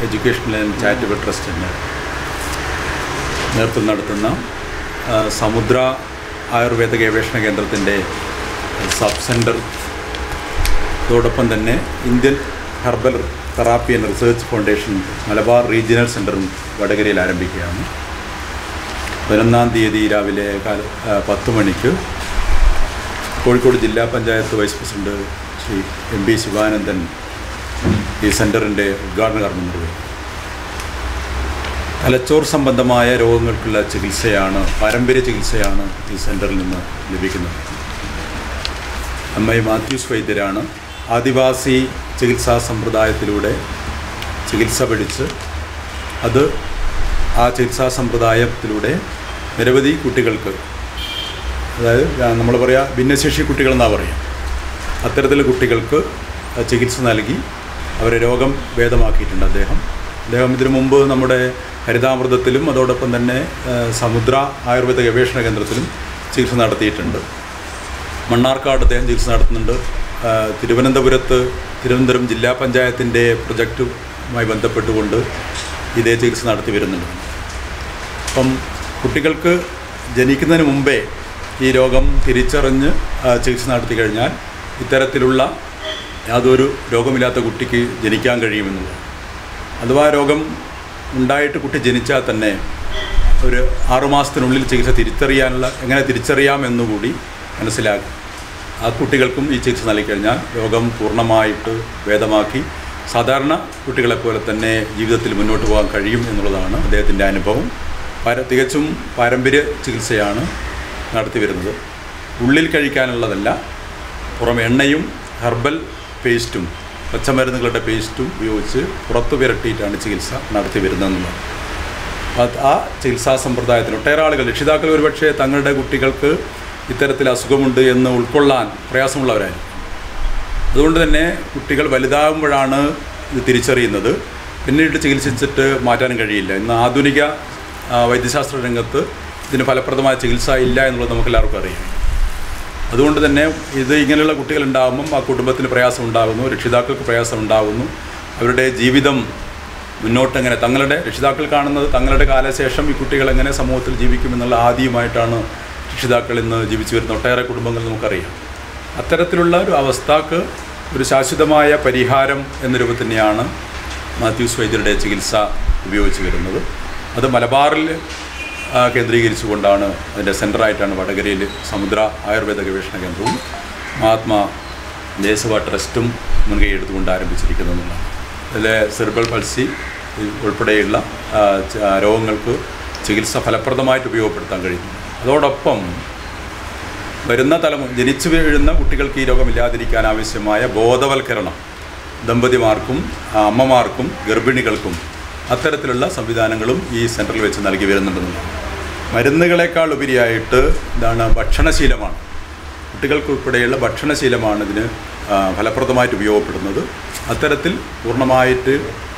Educational and charitable ട്രസ്റ്റിൻ്റെ നേതൃത്വം നടത്തുന്ന ആ, സമുദ്ര ആയുർവേദ ഗവേഷണ കേന്ദ്രത്തിൻ്റെ സബ് സെൻറ്റർ അതോടൊപ്പം തന്നെ Indian herbal therapy and research foundation Malabar regional സെൻറ്ററും വടകരയിൽ ആരംഭിക്കുകയാണ് പതിനൊന്നാം തീയതി രാവിലെ കാല ആ, പത്ത് മണിക്ക് കോഴിക്കോട് ജില്ലാ panchayat vice president Shri M P Sivanandan ഈ സെൻറ്ററിൻ്റെ ഉദ്ഘാടന കർമ്മം നിർവഹിക്കും തലച്ചോർ സംബന്ധമായ രോഗങ്ങൾക്കുള്ള ചികിത്സയാണ് പാരമ്പര്യ ചികിത്സയാണ് ഈ സെൻറ്ററിൽ നിന്ന് ലഭിക്കുന്നത് എം ഐ മാത്യൂസ് വൈദ്യരാണ് ആദിവാസി ചികിത്സാ സമ്പ്രദായത്തിലൂടെ ചികിത്സ പഠിച്ച് അത് ആ ചികിത്സാ സമ്പ്രദായത്തിലൂടെ നിരവധി കുട്ടികൾക്ക് അതായത് നമ്മൾ പറയാ ഭിന്നശേഷി കുട്ടികളെന്നാണ് പറയുക അത്തരത്തിലുള്ള കുട്ടികൾക്ക് ചികിത്സ നൽകി അവരെ രോഗം ഭേദമാക്കിയിട്ടുണ്ട് അദ്ദേഹം അദ്ദേഹം ഇതിനു മുമ്പ് നമ്മുടെ ഹരിതാമൃതത്തിലും അതോടൊപ്പം തന്നെ ആ, സമുദ്ര ആയുർവേദ ഗവേഷണ കേന്ദ്രത്തിലും ചികിത്സ നടത്തിയിട്ടുണ്ട് മണ്ണാർക്കാട് അദ്ദേഹം ചികിത്സ നടത്തുന്നുണ്ട് ആ, തിരുവനന്തപുരത്ത് തിരുവനന്തപുരം ജില്ലാ പഞ്ചായത്തിൻ്റെ പ്രൊജക്റ്റുമായി ബന്ധപ്പെട്ടുകൊണ്ട് ഇതേ ചികിത്സ നടത്തി വരുന്നുണ്ട് അപ്പം കുട്ടികൾക്ക് ജനിക്കുന്നതിന് മുമ്പേ ഈ രോഗം തിരിച്ചറിഞ്ഞ് ആ, ചികിത്സ നടത്തി കഴിഞ്ഞാൽ ഇത്തരത്തിലുള്ള യാതൊരു രോഗമില്ലാത്ത കുട്ടിക്ക് ജനിക്കാൻ കഴിയുമെന്നുള്ളത് അഥവാ രോഗം ഉണ്ടായിട്ട് കുട്ടി ജനിച്ചാൽ തന്നെ ഒരു ആറുമാസത്തിനുള്ളിൽ ചികിത്സ തിരിച്ചറിയാനുള്ള എങ്ങനെ തിരിച്ചറിയാമെന്നുകൂടി മനസ്സിലാക്കി ആ കുട്ടികൾക്കും ഈ ചികിത്സ നൽകിക്കഴിഞ്ഞാൽ രോഗം പൂർണ്ണമായിട്ട് ഭേദമാക്കി സാധാരണ കുട്ടികളെപ്പോലെ തന്നെ ജീവിതത്തിൽ മുന്നോട്ട് പോകാൻ കഴിയും എന്നുള്ളതാണ് അദ്ദേഹത്തിൻ്റെ അനുഭവം പാര തികച്ചും പാരമ്പര്യ ചികിത്സയാണ് നടത്തി വരുന്നത് ഉള്ളിൽ കഴിക്കാനുള്ളതല്ല പുറമെ എണ്ണയും ഹെർബൽ പേസ്റ്റും പച്ചമരുന്നുകളുടെ പേസ്റ്റും ഉപയോഗിച്ച് പുറത്തു പുരട്ടിയിട്ടാണ് ചികിത്സ നടത്തി വരുന്നതെന്നുള്ളത് അത് ആ ചികിത്സാ സമ്പ്രദായത്തിൽ ഒട്ടേറെ ആളുകൾ രക്ഷിതാക്കൾ ഒരുപക്ഷെ തങ്ങളുടെ കുട്ടികൾക്ക് ഇത്തരത്തിൽ അസുഖമുണ്ട് എന്ന് ഉൾക്കൊള്ളാൻ പ്രയാസമുള്ളവരായിരിക്കും അതുകൊണ്ട് തന്നെ കുട്ടികൾ വലുതാകുമ്പോഴാണ് ഇത് തിരിച്ചറിയുന്നത് പിന്നീട് ചികിത്സിച്ചിട്ട് മാറ്റാനും കഴിയില്ല ഇന്ന് ആധുനിക ആ, വൈദ്യശാസ്ത്ര രംഗത്ത് ഇതിന് ഫലപ്രദമായ ചികിത്സ ഇല്ല എന്നുള്ളത് നമുക്ക് എല്ലാവർക്കും അറിയാം അതുകൊണ്ട് തന്നെ ഇത് ഇങ്ങനെയുള്ള കുട്ടികൾ ഉണ്ടാകുമ്പം ആ കുടുംബത്തിന് പ്രയാസം ഉണ്ടാകുന്നു രക്ഷിതാക്കൾക്ക് പ്രയാസം ഉണ്ടാകുന്നു അവരുടെ ജീവിതം മുന്നോട്ട് എങ്ങനെ തങ്ങളുടെ രക്ഷിതാക്കൾ കാണുന്നത് തങ്ങളുടെ കാലശേഷം ഈ കുട്ടികൾ എങ്ങനെ സമൂഹത്തിൽ ജീവിക്കുമെന്നുള്ള ആദ്യമായിട്ടാണ് രക്ഷിതാക്കൾ ഇന്ന് ജീവിച്ചു വരുന്ന ഒട്ടേറെ കുടുംബങ്ങൾ നമുക്കറിയാം അത്തരത്തിലുള്ള ഒരു അവസ്ഥക്ക് ഒരു ശാശ്വതമായ പരിഹാരം എന്ന രൂപത്തിൽ തന്നെയാണ് മാത്യൂസ് വൈദ്യരുടെ ചികിത്സ ഉപയോഗിച്ച് വരുന്നത് അത് മലബാറിൽ ആ, കേന്ദ്രീകരിച്ചുകൊണ്ടാണ് അതിൻ്റെ സെൻറ്ററായിട്ടാണ് വടകരയിൽ സമുദ്ര ആയുർവേദ ഗവേഷണ കേന്ദ്രവും മഹാത്മാ ദേശവ ട്രസ്റ്റും മുൻകൈ എടുത്തുകൊണ്ട് ആരംഭിച്ചിരിക്കുന്നതെന്നുള്ളതാണ് അതിലെ സെർബൽ പൾസി ഉൾപ്പെടെയുള്ള ആ, ച- ആ, രോഗങ്ങൾക്ക് ചികിത്സ ഫലപ്രദമായിട്ട് ഉപയോഗപ്പെടുത്താൻ കഴിയുന്നു അതോടൊപ്പം വരുന്ന തലമുറ ജനിച്ചു വീഴുന്ന കുട്ടികൾക്ക് ഈ രോഗമില്ലാതിരിക്കാൻ ആവശ്യമായ ബോധവൽക്കരണം ദമ്പതിമാർക്കും ആ, അമ്മമാർക്കും ഗർഭിണികൾക്കും അത്തരത്തിലുള്ള സംവിധാനങ്ങളും ഈ സെൻറ്ററിൽ വെച്ച് നൽകി വരുന്നുണ്ടെന്നുള്ളതാണ് മരുന്നുകളെക്കാൾ ഉപരിയായിട്ട് എന്താണ് ഭക്ഷണശീലമാണ് കുട്ടികൾക്കുൾപ്പെടെയുള്ള ഭക്ഷണശീലമാണ് ഇതിന് ആ, ഫലപ്രദമായിട്ട് ഉപയോഗപ്പെടുന്നത് അത്തരത്തിൽ പൂർണ്ണമായിട്ട്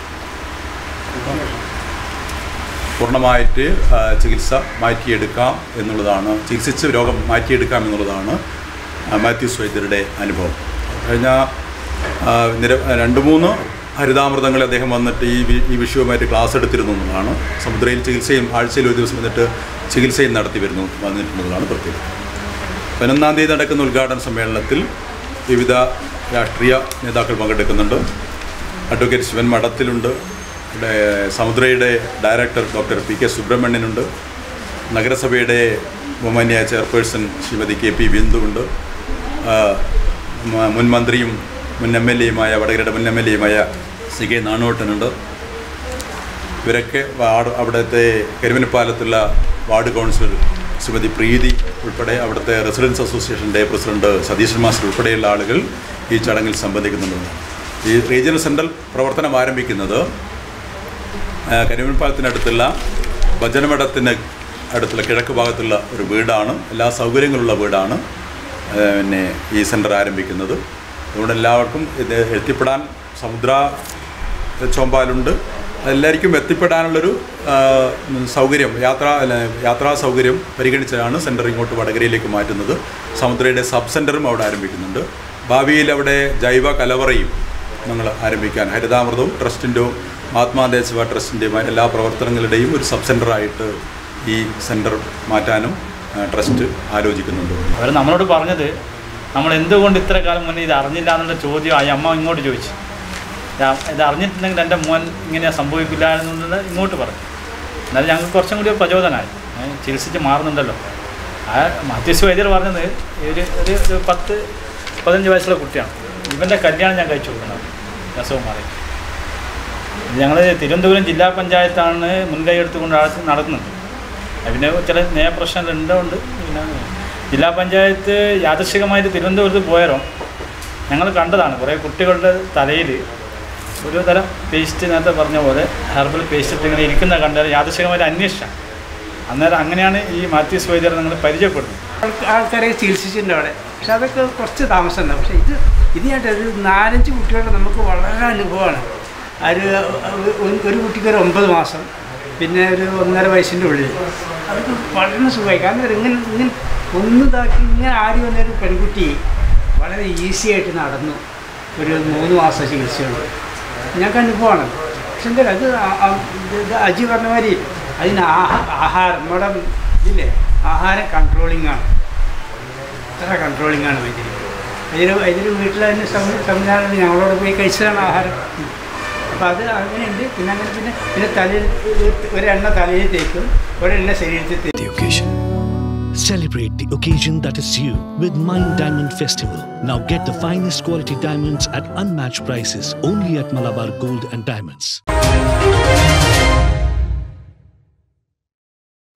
പൂർണ്ണമായിട്ട് ആ, ചികിത്സ മാറ്റിയെടുക്കാം എന്നുള്ളതാണ് ചികിത്സിച്ച് രോഗം മാറ്റിയെടുക്കാം എന്നുള്ളതാണ് ആ, മാത്യൂസ് വൈദ്യരുടെ അനുഭവം കഴിഞ്ഞ ആ, നിര രണ്ട് മൂന്ന് ഹരിതാമൃതങ്ങൾ അദ്ദേഹം വന്നിട്ട് ഈ വി- ഈ വിഷയവുമായിട്ട് ക്ലാസ് എടുത്തിരുന്നു എന്നുള്ളതാണ് സമുദ്രയിൽ ചികിത്സയും ആഴ്ചയിൽ ഒരു ദിവസം വന്നിട്ട് ചികിത്സയും നടത്തി വരുന്നു വന്നിട്ടുള്ളതാണ് പ്രത്യേകത പതിനൊന്നാം തീയതി നടക്കുന്ന ഉദ്ഘാടന സമ്മേളനത്തിൽ വിവിധ രാഷ്ട്രീയ നേതാക്കൾ പങ്കെടുക്കുന്നുണ്ട് അഡ്വക്കേറ്റ് ശിവൻ മഠത്തിലുണ്ട് ഇവിടെ സമുദ്രയുടെ ഡയറക്ടർ ഡോക്ടർ പി കെ സുബ്രഹ്മണ്യനുണ്ട് നഗരസഭയുടെ ബഹുമാന്യ ചെയർപേഴ്സൺ ശ്രീമതി കെ പി ബിന്ദുവുണ്ട് ആ, മ- മുൻ മന്ത്രിയും മുൻ എം എൽ എയുമായ വടകരയുടെ മുൻ എം എൽ എയുമായ സി കെ നാണോട്ടനുണ്ട് ഇവരൊക്കെ വാർഡ് അവിടുത്തെ കരിമനപ്പാലത്തുള്ള വാർഡ് കൗൺസിലർ ശ്രീമതി പ്രീതി ഉൾപ്പെടെ അവിടുത്തെ റെസിഡൻസ് അസോസിയേഷൻ്റെ പ്രസിഡന്റ് സതീശൻ മാസ്റ്റർ ഉൾപ്പെടെയുള്ള ആളുകൾ ഈ ചടങ്ങിൽ സംബന്ധിക്കുന്നുണ്ട് ഈ റീജിയണൽ സെൻട്രൽ പ്രവർത്തനം ആരംഭിക്കുന്നത് ആ, കരിമനപ്പാലത്തിനടുത്തുള്ള ഭജനമഠത്തിന് അടുത്തുള്ള കിഴക്ക് ഭാഗത്തുള്ള ഒരു വീടാണ് എല്ലാ സൗകര്യങ്ങളുള്ള വീടാണ് ആ, പിന്നെ ഈ സെൻറ്റർ ആരംഭിക്കുന്നത് അതുകൊണ്ട് എല്ലാവർക്കും ഇത് എത്തിപ്പെടാൻ സമുദ്ര ചോമ്പാലുണ്ട് എല്ലാവർക്കും എത്തിപ്പെടാനുള്ളൊരു ആ, സൗകര്യം യാത്രാ അല്ല, യാത്രാ സൗകര്യം പരിഗണിച്ചാണ് സെൻറ്റർ ഇങ്ങോട്ട് വടകരയിലേക്ക് മാറ്റുന്നത് സമുദ്രയുടെ സബ് സെൻറ്ററും അവിടെ ആരംഭിക്കുന്നുണ്ട് ഭാവിയിൽ അവിടെ ജൈവ കലവറയും ഞങ്ങൾ ആരംഭിക്കാൻ ഹരിതാമൃതവും ട്രസ്റ്റിൻ്റെ മഹാത്മാദേശവ ട്രസ്റ്റിൻ്റെയും എല്ലാ പ്രവർത്തനങ്ങളുടെയും ഒരു സബ് സെൻ്ററായിട്ട് ഈ സെൻറ്റർ മാറ്റാനും ആ, ട്രസ്റ്റ് ആലോചിക്കുന്നുണ്ട് അവർ നമ്മളോട് പറഞ്ഞത് നമ്മൾ എന്തുകൊണ്ട് ഇത്ര കാലം മുന്നേ ഇത് അറിഞ്ഞില്ല എന്നുള്ള ചോദ്യം ആ അമ്മ ഇങ്ങോട്ട് ചോദിച്ചു ഞാൻ ഇത് അറിഞ്ഞിട്ടുണ്ടെങ്കിൽ എൻ്റെ മോൻ ഇങ്ങനെ സംഭവിക്കില്ല എന്നുള്ളത് ഇങ്ങോട്ട് പറഞ്ഞു എന്നാലും ഞങ്ങൾക്ക് കുറച്ചും കൂടി ഒരു പ്രചോദനമായി ഏ, ചികിത്സിച്ച് മാറുന്നുണ്ടല്ലോ ആ മാത്യുസ് വൈദ്യർ പറഞ്ഞത് ഒരു ഒരു ഒരു പത്ത് പതിനഞ്ച് വയസ്സുള്ള കുട്ടിയാണ് ഇവൻ്റെ കല്യാണം ഞാൻ കഴിച്ചു കൊടുക്കുന്നത് അസുഖം മാറി ഞങ്ങൾ തിരുവനന്തപുരം ജില്ലാ പഞ്ചായത്താണ് മുൻകൈ എടുത്തുകൊണ്ട് ആഴ്ച നടത്തുന്നത് പിന്നെ ചില നിയമപ്രശ്നങ്ങൾ ഉണ്ടുകൊണ്ട് പിന്നെ ജില്ലാ പഞ്ചായത്ത് യാദൃശികമായിട്ട് തിരുവനന്തപുരത്ത് പോയാലോ ഞങ്ങൾ കണ്ടതാണ് കുറേ കുട്ടികളുടെ തലയിൽ ഒരു തരം പേസ്റ്റ് നേരത്തെ പറഞ്ഞ പോലെ ഹെർബൽ പേസ്റ്റ് ഇട്ട് ഇങ്ങനെ ഇരിക്കുന്ന കണ്ടാൽ യാദൃശികമായിട്ട് അന്വേഷിച്ചാൽ അന്നേരം അങ്ങനെയാണ് ഈ മാത്യൂസ് വൈദ്യരെ നിങ്ങൾ പരിചയപ്പെടുന്നത് ആൾക്ക് ആൾക്കാരെ ചികിത്സിച്ചിട്ടുണ്ട് അവിടെ പക്ഷെ അതൊക്കെ കുറച്ച് താമസം ഉണ്ടാവും പക്ഷേ ഇത് ഇത് ഞാൻ ഒരു നാലഞ്ച് കുട്ടികളുടെ നമുക്ക് വളരെ അനുഭവമാണ് ഒരു ഒരു- ഒരു കുട്ടിക്ക് ഒരു ഒമ്പത് മാസം പിന്നെ ഒരു ഒന്നര വയസ്സിൻ്റെ ഉള്ളിൽ അവർക്ക് വളരെ സുഖമായി കാരണം ഇത് ഇങ്ങനെ ഇങ്ങനെ ഒന്നിതാക്കി ഇങ്ങനെ ആടി വന്നൊരു പെൺകുട്ടി വളരെ ഈസി ആയിട്ട് നടന്നു ഒരു മൂന്ന് മാസം ചികിത്സയുണ്ട് ഞങ്ങൾക്ക് അനുഭവമാണ് പക്ഷെ എന്താ അത് ആ- ആ- ഇത് അജി പറഞ്ഞ മാതിരി അതിന് ആഹാ ആഹാരം നമ്മുടെ ഇതില്ലേ ആഹാരം കൺട്രോളിംഗ് ആണ് അത്ര കൺട്രോളിംഗ് ആണ് വൈദ്യുതി അതിന് വൈദ്യുതി വീട്ടിൽ അതിന് സംവി- സംവിധാനം ഞങ്ങളോട് പോയി കഴിച്ചതാണ് ആഹാരം അപ്പോൾ അത് അങ്ങനെയുണ്ട് പിന്നെ അങ്ങനെ പിന്നെ പിന്നെ തലയിൽ ഒരെണ്ണ തലയിൽ തേക്കും ഒരെണ്ണ ശരീരത്തിൽ തേക്കും the occasion. Celebrate the occasion that is you with Mind Diamond Festival. Now get the finest quality diamonds at unmatched prices only at Malabar Gold and Diamonds.